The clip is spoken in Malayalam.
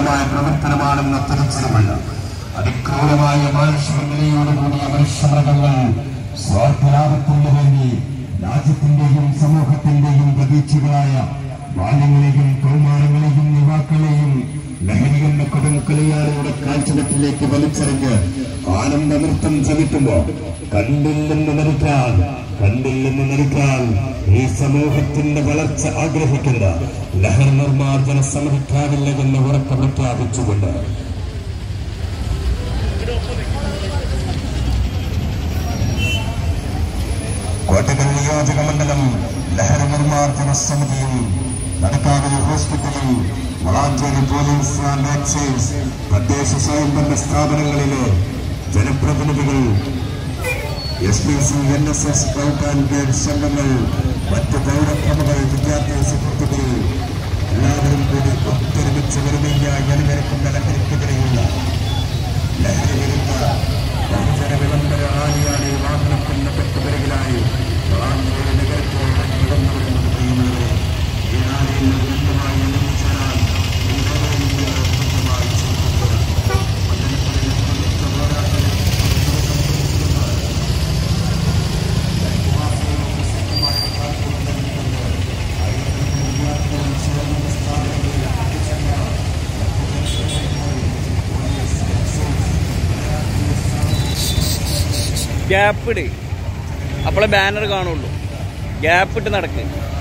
അപകടകരമായ പ്രവർത്തനമാണെന്ന തിരിച്ചറിവുണ്ട് അതിക്രൂരമായ മാനുഷിക നിലയോടുകൂടിയ മനുഷ്യമൃഗങ്ങൾ സ്വാർത്ഥലാഭത്തിന് വേണ്ടി രാജ്യത്തിന്റെയും സമൂഹത്തിന്റെയും പ്രതീക്ഷകളായ ബാല്യങ്ങളെയും കൗമാരങ്ങളെയും യുവാക്കളെയും ലഹരി എന്ന കൊടും കലയാളിയുടെ കാഴ്ചവെട്ടിലേക്ക് വലിച്ചെറിഞ്ഞ് ആനന്ദ നൃത്തം ചവിട്ടുമ്പോ കണ്ടിൽ നിന്ന് നടിക്കാൻ കണ്ടിൽ നിന്ന് നടിക്കാൻ ഈ സമൂഹത്തിന്റെ വളർച്ച ആഗ്രഹിക്കുന്ന ലഹരി നിർമ്മാർജ്ജന സമ്മതിക്കാവില്ല എന്ന് ഉറക്കെ പ്രഖ്യാപിച്ചുകൊണ്ട് കോട്ടക്കൽ നിയോജക മണ്ഡലം ലഹരി നിർമ്മാർജ്ജന സമിതിയും നടക്കാവിൽ ഹോസ്പിറ്റലും വളാഞ്ചേരി പോലീസ് ആൻഡ് എക്സൈസ് തദ്ദേശ സ്വയംഭരണ സ്ഥാപനങ്ങളിലെ ജനപ്രതിനിധികൾ S P C N S S scout and guides സംഘങ്ങൾ മറ്റ് പൗരക്രമകൾ വിദ്യാർത്ഥി സുഹൃത്തുക്കൾ എല്ലാവരും കൂടി ഒത്തൊരുമിച്ച് വെറുമയായി അണിനിരക്കുന്ന ലഹരിക്കെതിരെയുള്ള ലഹരി വിരുദ്ധ ബഹുജന വിളംബര റാലിയാണ് ഈ വാഹനത്തിന്റെ തൊട്ടുപിറകിലായി വളാഞ്ചേരി നഗരത്തിലൂടെ കടന്നുവരുന്നത് ചെയ്യുന്നത് ഈ റാലിയിൽ വ്യക്തമായി അനുഭവിച്ചാൽ എല്ലാവരും കൃത്യമായി ചിന്തിക്കുക ഗ്യാപ്പ് ഇട് അപ്പോളെ ബാനർ കാണുള്ളൂ ഗ്യാപ്പ് ഇട്ട് നടക്ക്